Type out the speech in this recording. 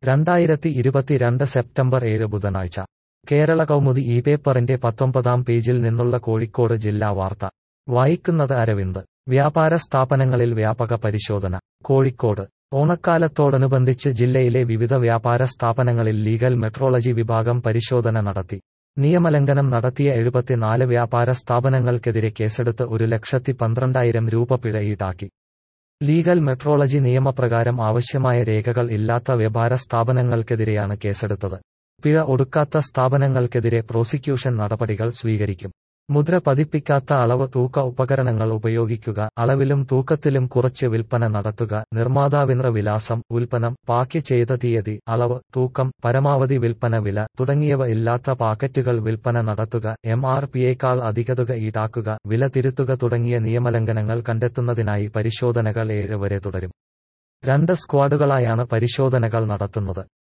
രണ്ടായിരത്തി ഇരുപത്തിരണ്ട് സെപ്റ്റംബർ ഏഴ് ബുധനാഴ്ച കേരള കൗമുദി ഈ പേപ്പറിന്റെ പത്തൊമ്പതാം പേജിൽ നിന്നുള്ള കോഴിക്കോട് ജില്ലാ വാർത്ത വായിക്കുന്നത് അരവിന്ദ് വ്യാപാര സ്ഥാപനങ്ങളിൽ വ്യാപക പരിശോധന കോഴിക്കോട് ഓണക്കാലത്തോടനുബന്ധിച്ച് ജില്ലയിലെ വിവിധ വ്യാപാര സ്ഥാപനങ്ങളിൽ ലീഗൽ മെട്രോളജി വിഭാഗം പരിശോധന നടത്തി നിയമലംഘനം നടത്തിയ എഴുപത്തിനാല് വ്യാപാര സ്ഥാപനങ്ങൾക്കെതിരെ കേസെടുത്ത് ഒരു ലക്ഷത്തി പന്ത്രണ്ടായിരം രൂപ പിഴ ഈടാക്കി ലീഗൽ മെട്രോളജി നിയമപ്രകാരം ആവശ്യമായ രേഖകൾ ഇല്ലാത്ത വ്യാപാര സ്ഥാപനങ്ങൾക്കെതിരെയാണ് കേസെടുത്തത് പിഴ ഒടുക്കാത്ത സ്ഥാപനങ്ങൾക്കെതിരെ പ്രോസിക്യൂഷൻ നടപടികൾ സ്വീകരിക്കും മുദ്ര പതിപ്പിക്കാത്ത അളവ് തൂക്ക ഉപകരണങ്ങൾ ഉപയോഗിക്കുക അളവിലും തൂക്കത്തിലും കുറച്ച് വിൽപ്പന നടത്തുക നിർമ്മാതാവിന്ര വിലാസം ഉൽപ്പന്നം പാക്ക് ചെയ്ത തീയതി അളവ് തൂക്കം പരമാവധി വിൽപ്പന വില തുടങ്ങിയവ ഇല്ലാത്ത പാക്കറ്റുകൾ വിൽപ്പന നടത്തുക എം ആർ പിയേക്കാൾ അധികതുക ഈടാക്കുക വില തിരുത്തുക തുടങ്ങിയ നിയമലംഘനങ്ങൾ കണ്ടെത്തുന്നതിനായി പരിശോധനകൾ ഏഴ് വരെ തുടരും രണ്ട് സ്ക്വാഡുകളായാണ് പരിശോധനകൾ നടത്തുന്നത്